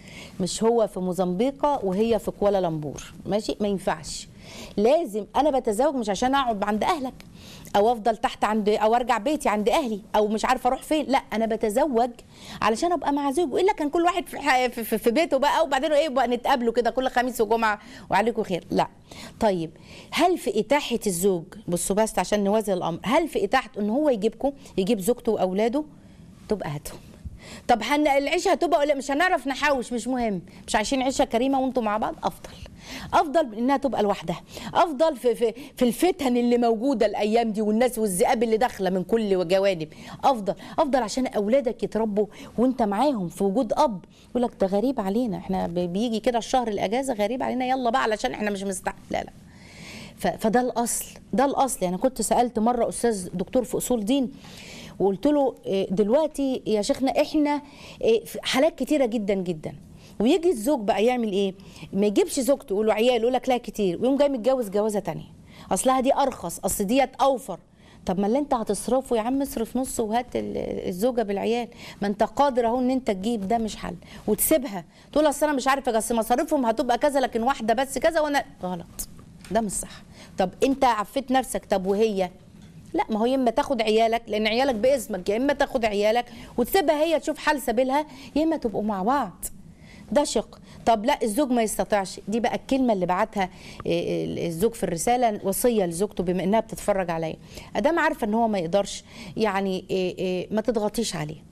مش هو في موزمبيق وهي في كوالالمبور ماشي ما ينفعش لازم انا بتزوج مش عشان اقعد عند اهلك او افضل تحت عند او ارجع بيتي عند اهلي او مش عارفه اروح فين لا انا بتزوج علشان ابقى مع زوج والا كان كل واحد في, ح- في, في, في بيته بقى وبعدين ايه بقى نتقابلوا كده كل خميس وجمعه وعليكم خير لا طيب هل في اتاحه الزوج بصوا بس عشان نوازن الامر هل في اتاحه ان هو يجيبكم يجيب زوجته واولاده تبقى هاتهم طب هن... العيشه هتبقى ولا مش هنعرف نحوش مش مهم مش عايشين عيشه كريمه وانتم مع بعض افضل افضل من انها تبقى لوحدها افضل في في, في الفتن اللي موجوده الايام دي والناس والذئاب اللي داخله من كل جوانب افضل افضل عشان اولادك يتربوا وانت معاهم في وجود اب يقول لك ده غريب علينا احنا ب- بيجي كده الشهر الاجازه غريب علينا يلا بقى علشان احنا مش مستعد لا لا ف- فده الاصل ده الاصل يعني كنت سالت مره استاذ دكتور في اصول دين وقلت له إيه، دلوقتي يا شيخنا احنا إيه، في حالات كتيره جدا جدا ويجي الزوج بقى يعمل ايه ما يجيبش زوجته يقول له عيال يقول لك لا كتير ويقوم جاي متجوز جوازه تانية اصلها دي ارخص اصل ديت اوفر طب ما اللي انت هتصرفه يا عم اصرف نص وهات ال- الزوجه بالعيال ما انت قادر اهو ان انت تجيب ده مش حل وتسيبها تقول اصل انا مش عارفه بس مصاريفهم هتبقى كذا لكن واحده بس كذا وانا غلط ده مش صح طب انت عفيت نفسك طب وهي لا ما هو يا اما تاخد عيالك لان عيالك باسمك يا اما تاخد عيالك وتسيبها هي تشوف حل سبيلها يا اما تبقوا مع بعض ده شق طب لا الزوج ما يستطيعش دي بقى الكلمه اللي بعتها إيه، الزوج في الرساله وصيه لزوجته بما انها بتتفرج عليا ادام عارفه ان هو ما يقدرش يعني إيه، إيه، ما تضغطيش عليه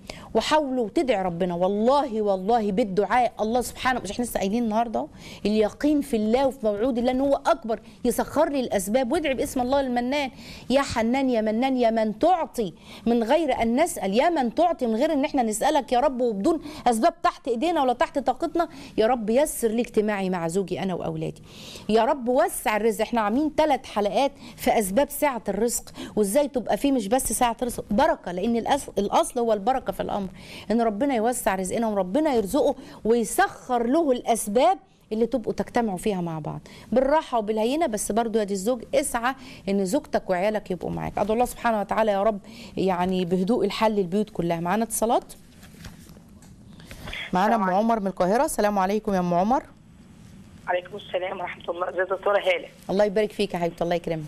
وحاولوا تدعي ربنا والله والله بالدعاء الله سبحانه مش احنا لسه قايلين النهارده أهو، اليقين في الله وفي موعود الله ان هو اكبر يسخر لي الاسباب وادعي باسم الله المنان يا حنان يا منان يا من تعطي من غير ان نسال يا من تعطي من غير ان احنا نسالك يا رب وبدون اسباب تحت ايدينا ولا تحت طاقتنا يا رب يسر لي اجتماعي مع زوجي انا واولادي يا رب وسع الرزق احنا عاملين ثلاث حلقات في اسباب سعه الرزق وازاي تبقى فيه مش بس سعه رزق بركه لان الأصل, الاصل هو البركه في الامر ان ربنا يوسع رزقنا وربنا يرزقه ويسخر له الاسباب اللي تبقوا تجتمعوا فيها مع بعض بالراحه وبالهينه بس برضو يا دي الزوج اسعى ان زوجتك وعيالك يبقوا معاك ادعو الله سبحانه وتعالى يا رب يعني بهدوء الحل للبيوت كلها معانا اتصالات معانا ام عمر من القاهره السلام عليكم يا ام عمر عليكم السلام ورحمة الله ازي دكتورة هالة الله يبارك فيك يا حبيبتي الله يكرمك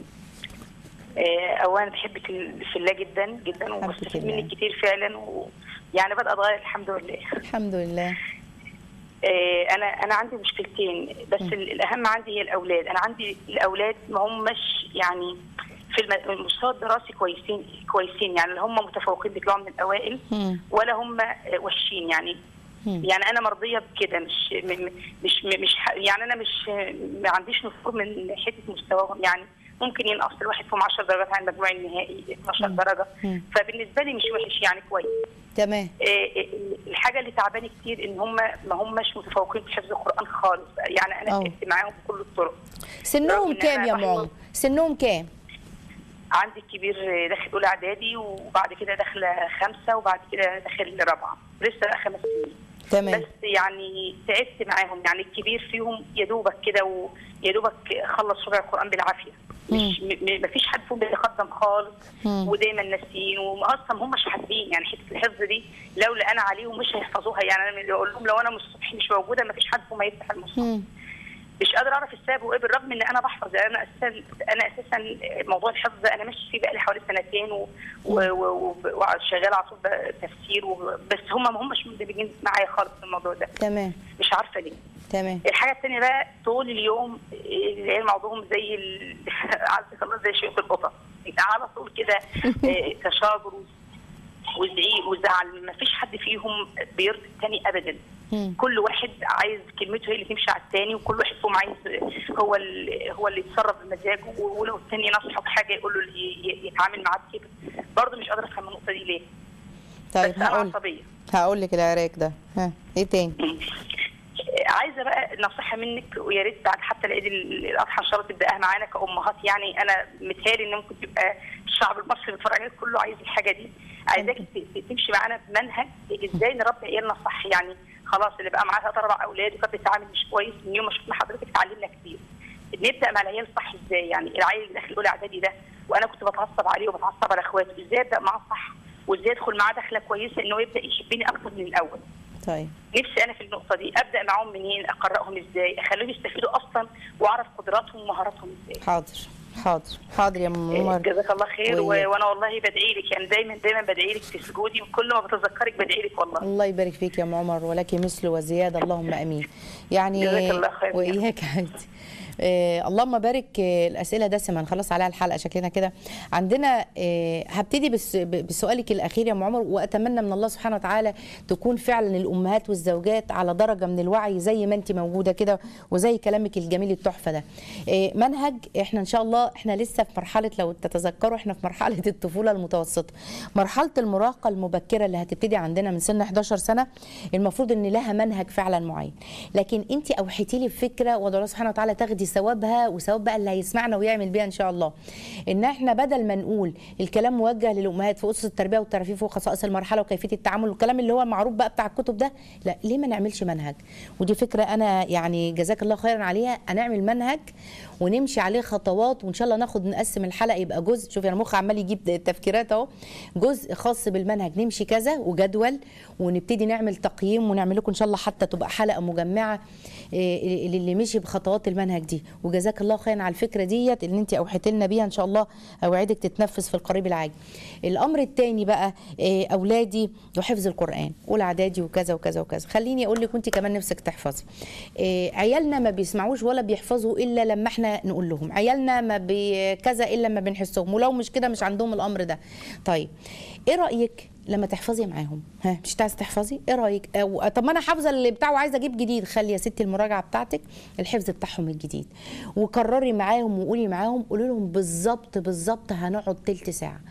آه، أولا بحبك ال- في الله جدا جدا حبك وبستفيد الله. منك كتير فعلا ويعني بدأ أتغير الحمد لله الحمد لله آه، أنا أنا عندي مشكلتين بس ال- الأهم عندي هي الأولاد أنا عندي الأولاد ما همش يعني في الم- المستوى الدراسي كويسين كويسين يعني لا هم متفوقين بيطلعوا من الأوائل مم. ولا هم آه، وحشين يعني مم. يعني انا مرضيه بكده مش م- م- مش م- مش ح- يعني انا مش ما عنديش نفور من حته مستواهم يعني ممكن ينقص الواحد فيهم 10 درجات عن المجموع النهائي 12 درجه مم. فبالنسبه لي مش وحش يعني كويس تمام إيه إيه الحاجه اللي تعباني كتير ان هم ما هماش متفوقين في حفظ القران خالص يعني انا أوه. تعبت معاهم بكل الطرق سنهم رغم إن كام أنا يا ام بحفظ- عمر سنهم كام عندي الكبير داخل اولى اعدادي وبعد كده داخله خمسه وبعد كده داخل رابعه لسه بقى خمس سنين تمام بس يعني تعبت معاهم يعني الكبير فيهم يا دوبك كده ويا دوبك خلص ربع القران بالعافيه مش م- مفيش حد فيهم بيتقدم خالص مم. ودايما ناسيين واصلا هم مش حاسين يعني حته الحفظ دي لولا انا عليهم مش هيحفظوها يعني انا بقول لهم لو انا من الصبح مش موجوده مفيش حد فيهم هيفتح المصحف مم. مش قادره اعرف السبب وايه بالرغم ان انا بحفظ يعني انا اساسا انا اساسا موضوع الحفظ ده انا ماشي فيه بقالي حوالي سنتين و- و- و- و- وشغاله على طول بقى تفسير و- بس هم ما همش مندمجين معايا خالص في الموضوع ده تمام مش عارفه ليه تمام الحاجه الثانيه بقى طول اليوم العيال موضوعهم زي ال... عزك الله زي شيوخ القطط على طول كده آه، تشاجر وزعيق وزعل ما فيش حد فيهم بيرضي الثاني ابدا مم. كل واحد عايز كلمته هي اللي تمشي على الثاني وكل واحد فيهم عايز هو ال- هو اللي يتصرف بمزاجه ولو الثاني نصحه بحاجه يقول له ي- ي- يتعامل معاه كده برضه مش قادره افهم النقطه دي ليه طيب بس انا هقول عصبيه هقول لك العراك ده ها ايه تاني عايزه بقى نصيحه منك ويا ريت بعد حتى العيد ال- الاضحى ان شاء الله تبداها معانا كامهات يعني انا متهيألي ان ممكن تبقى الشعب المصري بيتفرج عليك كله عايز الحاجه دي عايزاك ت- ت- تمشي معانا بمنهج ازاي نربي عيالنا صح يعني خلاص اللي بقى معاها ثلاث اربع اولاد وكانت بتتعامل مش كويس من يوم ما شفنا حضرتك اتعلمنا كتير نبدا مع العيال صح ازاي يعني العيل اللي داخل اولى اعدادي ده وانا كنت بتعصب عليه وبتعصب على اخواته ازاي ابدا معاه صح وازاي ادخل معاه دخله كويسه انه يبدا يحبني اكتر من الاول طيب نفسي انا في النقطه دي ابدا معاهم منين اقرأهم ازاي اخليهم يستفيدوا اصلا واعرف قدراتهم ومهاراتهم ازاي حاضر حاضر حاضر يا ام عمر جزاك الله خير و... وإياك. وانا والله بدعي لك يعني دايما دايما بدعي لك في سجودي وكل ما بتذكرك بدعي لك والله الله يبارك فيك يا ام عمر ولك مثل وزياده اللهم امين يعني جزاك الله خير. واياك يا حبيبتي آه اللهم بارك آه الاسئله دسمه نخلص عليها الحلقه شكلنا كده عندنا آه هبتدي بس ب- بسؤالك الاخير يا ام عمر واتمنى من الله سبحانه وتعالى تكون فعلا الامهات والزوجات على درجه من الوعي زي ما انت موجوده كده وزي كلامك الجميل التحفه ده آه منهج احنا ان شاء الله احنا لسه في مرحله لو تتذكروا احنا في مرحله الطفوله المتوسطه مرحله المراهقه المبكره اللي هتبتدي عندنا من سن 11 سنه المفروض ان لها منهج فعلا معين لكن انت اوحيتي لي بفكره وادعو الله سبحانه وتعالى تاخدي ثوابها وثواب بقى اللي هيسمعنا ويعمل بيها ان شاء الله ان احنا بدل ما نقول الكلام موجه للامهات في اسس التربيه والترفيه وخصائص المرحله وكيفيه التعامل والكلام اللي هو المعروف بقى بتاع الكتب ده لا ليه ما نعملش منهج ودي فكره انا يعني جزاك الله خيرا عليها هنعمل منهج ونمشي عليه خطوات وان شاء الله ناخد نقسم الحلقه يبقى جزء شوف انا مخي عمال يجيب تفكيرات اهو جزء خاص بالمنهج نمشي كذا وجدول ونبتدي نعمل تقييم ونعمل لكم ان شاء الله حتى تبقى حلقه مجمعه إيه، للي مشي بخطوات المنهج دي وجزاك الله خيرا على الفكره ديت اللي انت اوحيت لنا بيها ان شاء الله اوعدك تتنفذ في القريب العاجل الامر الثاني بقى إيه، اولادي وحفظ القران اولى اعدادي وكذا وكذا وكذا خليني اقول لك وانت كمان نفسك تحفظي إيه، عيالنا ما بيسمعوش ولا بيحفظوا الا لما احنا احنا نقول لهم عيالنا ما بكذا الا ما بنحسهم ولو مش كده مش عندهم الامر ده طيب ايه رايك لما تحفظي معاهم ها مش عايزه تحفظي ايه رايك أو طب ما انا حافظه اللي بتاعه وعايزه اجيب جديد خلي يا ستي المراجعه بتاعتك الحفظ بتاعهم الجديد وكرري معاهم وقولي معاهم قولي لهم بالظبط بالظبط هنقعد تلت ساعه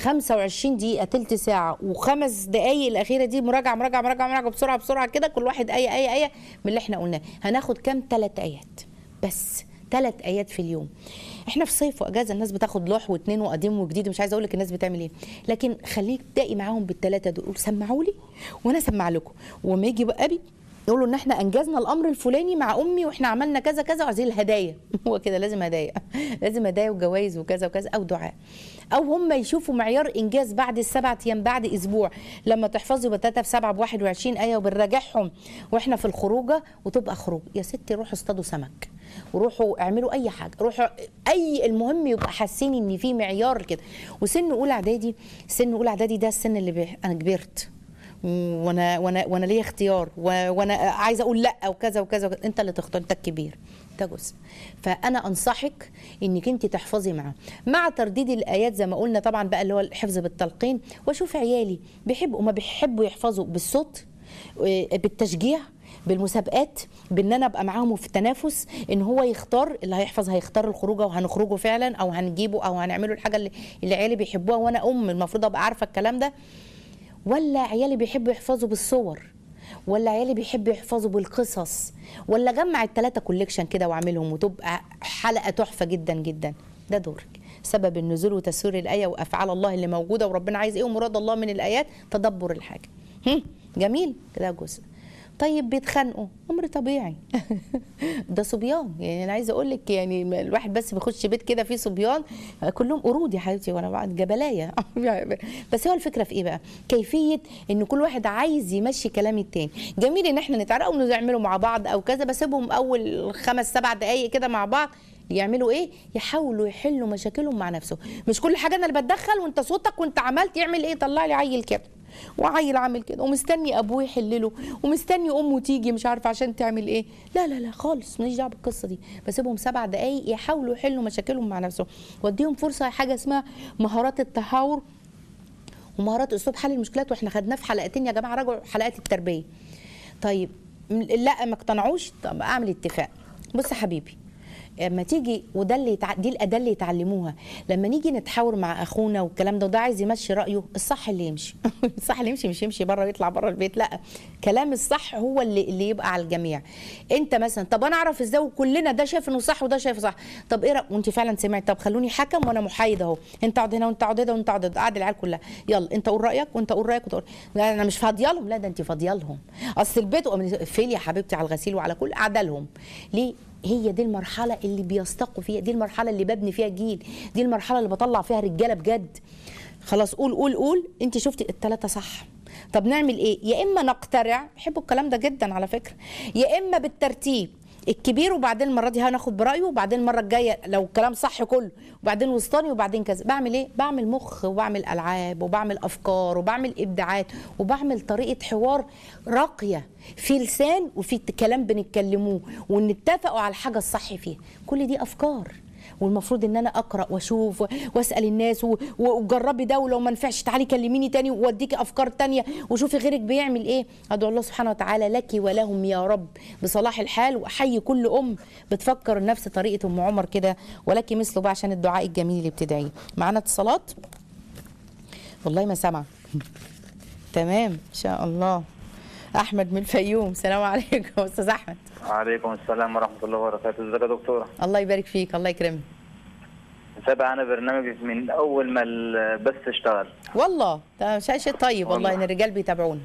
25 دقيقه تلت ساعه وخمس دقائق الاخيره دي مراجعه مراجعه مراجعه مراجعه بسرعه بسرعه كده كل واحد ايه ايه ايه من اللي احنا قلناه هناخد كام ثلاث ايات بس ثلاث ايات في اليوم احنا في صيف واجازه الناس بتاخد لوح واثنين وقديم وجديد مش عايزه اقول لك الناس بتعمل ايه لكن خليك تبداي معاهم بالثلاثه دول قول سمعوا لي وانا اسمع لكم وما يجي بقى ابي يقولوا ان احنا انجزنا الامر الفلاني مع امي واحنا عملنا كذا كذا وعايزين الهدايا هو كده لازم هدايا لازم هدايا وجوائز وكذا وكذا او دعاء او هم يشوفوا معيار انجاز بعد السبعة ايام بعد اسبوع لما تحفظوا بتاتا في سبعة ب 21 ايه وبنراجعهم واحنا في الخروجه وتبقى خروج يا ستي روحوا اصطادوا سمك وروحوا اعملوا اي حاجه روحوا اي المهم يبقى حاسين ان في معيار كده وسن اولى اعدادي سن اولى اعدادي ده السن اللي بي... انا كبرت وانا وانا وانا ليا اختيار و- وانا عايزه اقول لا وكذا وكذا وكذا. انت اللي تختار انت الكبير ده جزء فانا انصحك انك انت تحفظي معاه مع ترديد الايات زي ما قلنا طبعا بقى اللي هو الحفظ بالتلقين واشوف عيالي بيحبوا ما بيحبوا يحفظوا بالصوت آه، بالتشجيع بالمسابقات بان انا ابقى معاهم في التنافس ان هو يختار اللي هيحفظ هيختار الخروجه وهنخرجه فعلا او هنجيبه او هنعمله الحاجه اللي اللي عيالي بيحبوها وانا ام المفروض ابقى عارفه الكلام ده ولا عيالي بيحبوا يحفظوا بالصور ولا عيالي بيحبوا يحفظوا بالقصص ولا جمع الثلاثه كوليكشن كده واعملهم وتبقى حلقه تحفه جدا جدا ده دورك سبب النزول وتسوير الايه وافعال الله اللي موجوده وربنا عايز ايه ومراد الله من الايات تدبر الحاجه هم، جميل ده جزء طيب بيتخانقوا امر طبيعي ده صبيان يعني انا عايزه اقول لك يعني الواحد بس بيخش بيت كده فيه صبيان كلهم قرود يا حبيبتي وانا بعد جبلايه بس هو الفكره في ايه بقى كيفيه ان كل واحد عايز يمشي كلام التاني جميل ان احنا نتعرق او نعمله مع بعض او كذا بسيبهم اول خمس سبع دقائق كده مع بعض يعملوا ايه يحاولوا يحلوا مشاكلهم مع نفسهم مش كل حاجه انا اللي بتدخل وانت صوتك وانت عملت يعمل ايه طلع لي عيل كده وعيل عامل كده ومستني ابوه يحلله ومستني امه تيجي مش عارفه عشان تعمل ايه لا لا لا خالص ماليش دعوه بالقصه دي بسيبهم سبع دقايق يحاولوا يحلوا مشاكلهم مع نفسهم واديهم فرصه حاجه اسمها مهارات التحاور ومهارات اسلوب حل المشكلات واحنا خدناه في حلقتين يا جماعه راجعوا حلقات التربيه طيب م- لا ما اقتنعوش طب اعمل اتفاق بص يا حبيبي لما تيجي وده اللي يتع... دي الاداه اللي يتعلموها لما نيجي نتحاور مع اخونا والكلام ده وده عايز يمشي رايه الصح اللي يمشي الصح اللي يمشي مش يمشي بره ويطلع بره البيت لا كلام الصح هو اللي اللي يبقى على الجميع انت مثلا طب انا اعرف ازاي وكلنا ده شايف انه صح وده شايف صح طب ايه رأ- وانت فعلا سمعت طب خلوني حكم وانا محايد اهو انت اقعد هنا وانت اقعد هنا وانت اقعد هنا. قاعد العيال كلها يلا انت قول رايك وانت قول رايك وانت قول لا انا مش فاضيه لهم لا ده انت فاضيه لهم اصل البيت فين يا حبيبتي على الغسيل وعلى كل قاعده لهم ليه هي دي المرحله اللي بيستقوا فيها دي المرحله اللي ببني فيها جيل دي المرحله اللي بطلع فيها رجاله بجد خلاص قول قول قول انت شفتي الثلاثه صح طب نعمل ايه يا اما نقترع بحبوا الكلام ده جدا على فكره يا اما بالترتيب الكبير وبعدين المره دي هناخد برايه وبعدين المره الجايه لو الكلام صح كله وبعدين وسطاني وبعدين كذا بعمل ايه بعمل مخ وبعمل العاب وبعمل افكار وبعمل ابداعات وبعمل طريقه حوار راقيه في لسان وفي كلام بنتكلموه ونتفقوا على الحاجه الصح فيها كل دي افكار والمفروض ان انا اقرا واشوف واسال الناس و- وجربي ده ولو ما نفعش تعالي كلميني تاني واديكي افكار تانية وشوفي غيرك بيعمل ايه ادعو الله سبحانه وتعالى لك ولهم يا رب بصلاح الحال واحيي كل ام بتفكر نفس طريقه ام عمر كده ولك مثله بقى عشان الدعاء الجميل اللي بتدعيه معانا اتصالات والله ما سامعه تمام ان شاء الله احمد من الفيوم السلام عليكم استاذ احمد وعليكم السلام ورحمة الله وبركاته ازيك يا دكتورة الله يبارك فيك الله يكرمك متابع أنا برنامجك من أول ما البث اشتغل والله ده شيء شيء طيب والله ان والله. الرجال بيتابعونا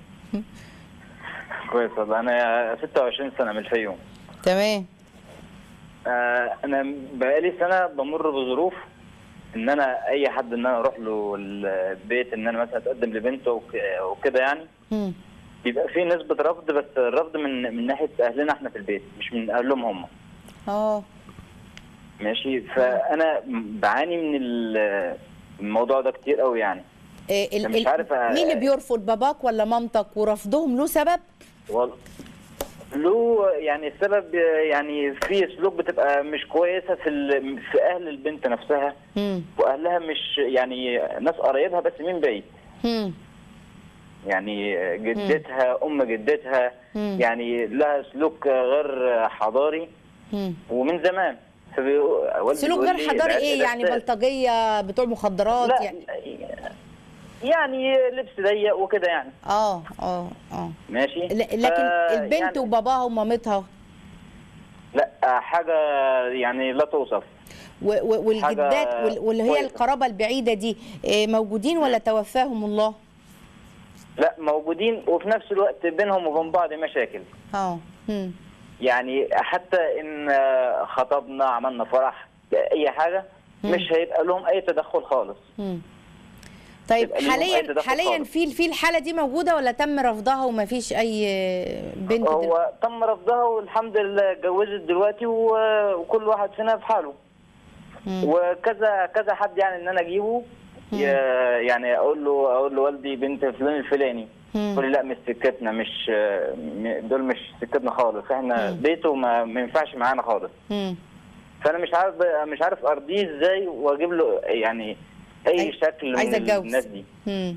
كويس والله أنا 26 سنة من الفيوم تمام آه، أنا بقالي سنة بمر بظروف إن أنا أي حد إن أنا أروح له البيت إن أنا مثلا أتقدم لبنته وك- وكده يعني مم. بيبقى في نسبة رفض بس الرفض من من ناحية أهلنا إحنا في البيت مش من أهلهم هم اه ماشي فأنا بعاني من ال- الموضوع ده كتير قوي يعني إيه ال- مش ال- عارف، آه، مين اللي بيرفض باباك ولا مامتك ورفضهم له سبب وال... له يعني السبب يعني في سلوك بتبقى مش كويسه في ال- في اهل البنت نفسها مم. واهلها مش يعني ناس قرايبها بس من بعيد مم. يعني جدتها ام جدتها مم. يعني لها سلوك غير حضاري مم. ومن زمان فبي- والدي سلوك بيقول غير لي حضاري العرق ايه ده يعني أساس. بلطجيه بتوع مخدرات لا يعني يعني لبس ضيق وكده يعني اه اه اه ماشي ل- لكن ف- البنت يعني وباباها ومامتها لا حاجه يعني لا توصف و- و- والجدات حاجة وال- واللي هي كويسة. القرابه البعيده دي إيه، موجودين ولا توفاهم الله؟ لا موجودين وفي نفس الوقت بينهم وبين بعض مشاكل اه مم. يعني حتى ان خطبنا عملنا فرح اي حاجه مش هيبقى لهم اي تدخل خالص مم. طيب يبقى ليهم أي حاليا تدخل حاليا خالص. في في الحاله دي موجوده ولا تم رفضها وما فيش اي بنت دل- هو تم رفضها والحمد لله اتجوزت دلوقتي و- وكل واحد فينا في حاله مم. وكذا كذا حد يعني ان انا اجيبه ي- يعني اقول له اقول له والدي بنت فلان الفلاني مم. يقول لي لا مش سكتنا مش م- دول مش سكتنا خالص احنا بيته ما, ما ينفعش معانا خالص مم. فانا مش عارف مش عارف ارضيه ازاي واجيب له يعني اي أي- شكل عايزة من أتجوز. الناس دي مم.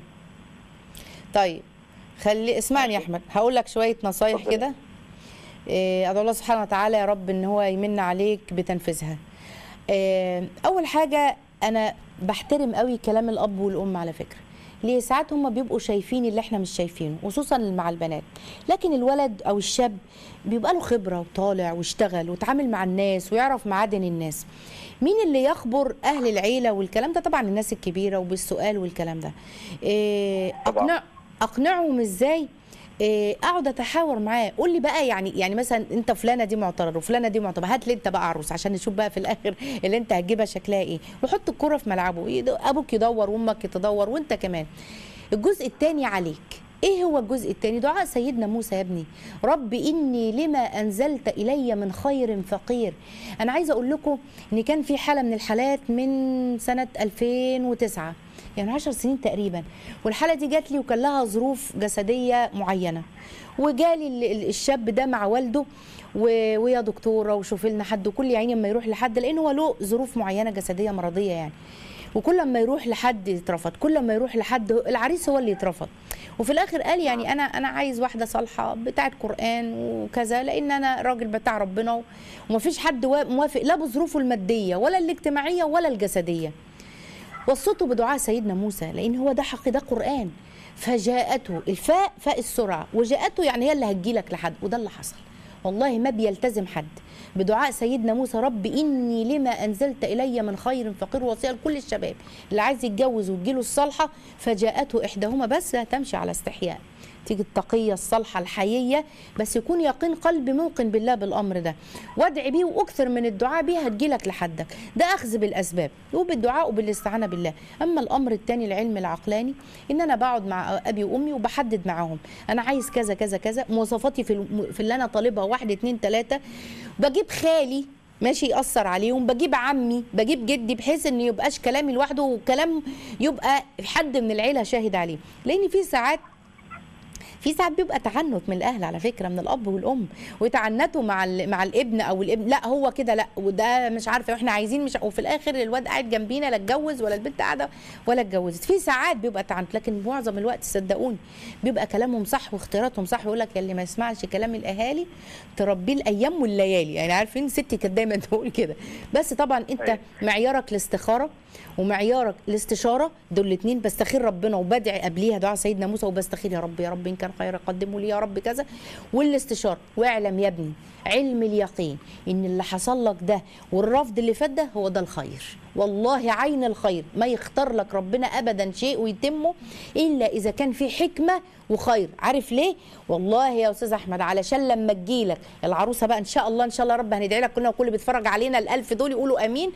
طيب خلي اسمعني يا احمد هقول لك شويه نصايح اتفضل. كده إيه، ادعو الله سبحانه وتعالى يا رب ان هو يمن عليك بتنفيذها إيه، اول حاجه انا بحترم قوي كلام الاب والام على فكره ليه ساعات هم بيبقوا شايفين اللي احنا مش شايفينه خصوصا مع البنات لكن الولد او الشاب بيبقى له خبره وطالع واشتغل وتعامل مع الناس ويعرف معادن الناس مين اللي يخبر اهل العيله والكلام ده طبعا الناس الكبيره وبالسؤال والكلام ده إيه طبعاً. اقنع اقنعهم ازاي إيه، اقعد اتحاور معاه قول لي بقى يعني يعني مثلا انت فلانه دي معترض وفلانه دي معترض هات لي انت بقى عروس عشان نشوف بقى في الاخر اللي انت هتجيبها شكلها ايه وحط الكره في ملعبه يد- ابوك يدور وامك تدور وانت كمان الجزء الثاني عليك ايه هو الجزء الثاني دعاء سيدنا موسى يا ابني رب اني لما انزلت الي من خير فقير انا عايزه اقول لكم ان كان في حاله من الحالات من سنه 2009 يعني 10 سنين تقريبا والحاله دي جات لي وكان لها ظروف جسديه معينه وجالي ال- ال- الشاب ده مع والده و- ويا دكتوره وشوف لنا حد وكل يا عيني اما يروح لحد لان هو له ظروف معينه جسديه مرضيه يعني وكل ما يروح لحد يترفض كل ما يروح لحد العريس هو اللي يترفض وفي الاخر قال يعني انا انا عايز واحده صالحه بتاعه قران وكذا لان انا راجل بتاع ربنا و- ومفيش حد وا- موافق لا بظروفه الماديه ولا الاجتماعيه ولا الجسديه وصته بدعاء سيدنا موسى لان هو ده حق ده قران فجاءته الفاء فاء السرعه وجاءته يعني هي اللي هتجيلك لحد وده اللي حصل والله ما بيلتزم حد بدعاء سيدنا موسى رب اني لما انزلت الي من خير فقير وصيه لكل الشباب اللي عايز يتجوز وتجيله الصالحه فجاءته احداهما بس هتمشي على استحياء تيجي التقيه الصالحه الحييه بس يكون يقين قلب موقن بالله بالامر ده وادعي بيه واكثر من الدعاء بيه هتجيلك لحدك ده اخذ بالاسباب وبالدعاء وبالاستعانه بالله اما الامر الثاني العلم العقلاني ان انا بقعد مع ابي وامي وبحدد معاهم انا عايز كذا كذا كذا مواصفاتي في الم- في اللي انا طالبها واحد اتنين تلاته بجيب خالي ماشي يأثر عليهم بجيب عمي بجيب جدي بحيث ان يبقاش كلامي لوحده وكلام يبقى حد من العيله شاهد عليه لان في ساعات في ساعات بيبقى تعنت من الاهل على فكره من الاب والام ويتعنتوا مع ال- مع الابن او الابن لا هو كده لا وده مش عارفه احنا عايزين مش وفي الاخر الواد قاعد جنبينا لا اتجوز ولا البنت قاعده ولا اتجوزت في ساعات بيبقى تعنت لكن معظم الوقت صدقوني بيبقى كلامهم صح واختياراتهم صح ويقول لك اللي ما يسمعش كلام الاهالي تربيه الايام والليالي يعني عارفين ستي كانت دايما تقول كده بس طبعا انت أيوة. معيارك الاستخاره ومعيارك الاستشاره دول الاثنين بستخير ربنا وبدعي قبليها دعاء سيدنا موسى وبستخير يا رب يا رب ان كان خير قدمه لي يا رب كذا والاستشاره واعلم يا ابني علم اليقين ان اللي حصل لك ده والرفض اللي فات ده هو ده الخير والله عين الخير ما يختار لك ربنا ابدا شيء ويتمه الا اذا كان في حكمه وخير عارف ليه والله يا استاذ احمد علشان لما تجيلك العروسه بقى ان شاء الله ان شاء الله رب هندعي لك كلنا وكل بيتفرج علينا الالف دول يقولوا امين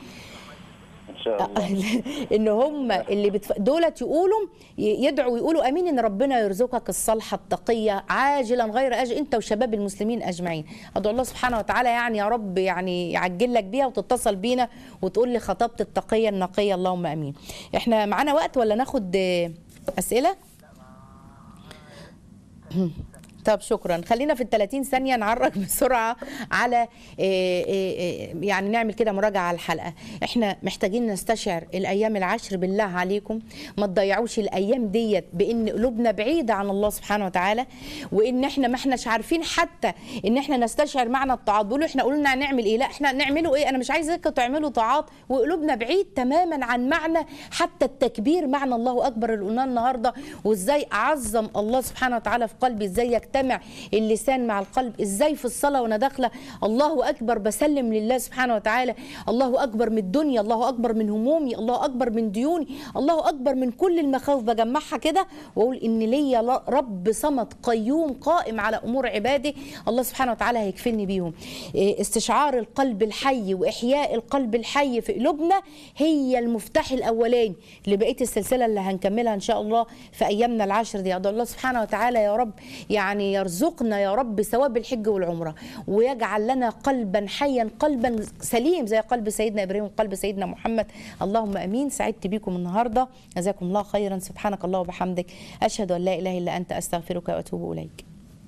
ان شاء الله ان هم اللي بتف... دولت يقولوا ي- يدعوا ويقولوا امين ان ربنا يرزقك الصالحه التقيه عاجلا غير اجل انت وشباب المسلمين اجمعين ادعو الله سبحانه وتعالى يعني يا رب يعني يعجل لك بيها وتتصل بينا وتقول لي خطبت التقيه النقيه اللهم امين احنا معانا وقت ولا ناخد آه، اسئله طب شكرا خلينا في ال 30 ثانيه نعرج بسرعه على إيه إيه إيه يعني نعمل كده مراجعه على الحلقه احنا محتاجين نستشعر الايام العشر بالله عليكم ما تضيعوش الايام ديت بان قلوبنا بعيده عن الله سبحانه وتعالى وان احنا ما احناش عارفين حتى ان احنا نستشعر معنى الطاعات بيقولوا احنا قلنا هنعمل ايه لا احنا نعمله ايه انا مش عايزاكم تعملوا طاعات وقلوبنا بعيد تماما عن معنى حتى التكبير معنى الله اكبر اللي قلناه النهارده وازاي اعظم الله سبحانه وتعالى في قلبي ازاي يجتمع اللسان مع القلب ازاي في الصلاه وانا داخله الله اكبر بسلم لله سبحانه وتعالى الله اكبر من الدنيا الله اكبر من همومي الله اكبر من ديوني الله اكبر من كل المخاوف بجمعها كده واقول ان ليا ل- رب صمد قيوم قائم على امور عباده الله سبحانه وتعالى هيكفلني بيهم إيه، استشعار القلب الحي واحياء القلب الحي في قلوبنا هي المفتاح الاولاني لبقيه السلسله اللي هنكملها ان شاء الله في ايامنا العشر دي ادعو الله سبحانه وتعالى يا رب يعني يرزقنا يا رب ثواب الحج والعمره ويجعل لنا قلبا حيا قلبا سليم زي قلب سيدنا ابراهيم وقلب سيدنا محمد اللهم امين سعدت بكم النهارده جزاكم الله خيرا سبحانك الله وبحمدك اشهد ان لا اله الا انت استغفرك واتوب اليك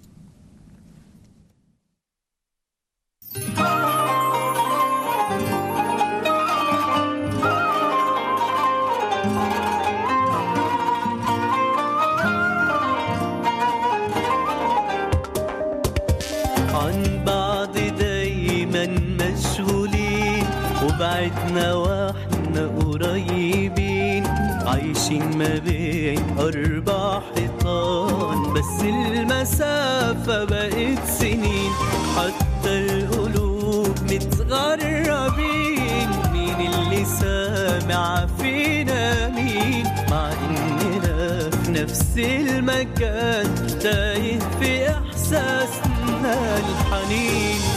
عن بعض دايما مشغولين وبعدنا واحنا قريبين عايشين ما بين أربع حيطان بس المسافة بقت سنين حتى القلوب متغربين مين اللي سامع فينا مين مع إننا في نفس المكان تايه في إحساسنا الحنين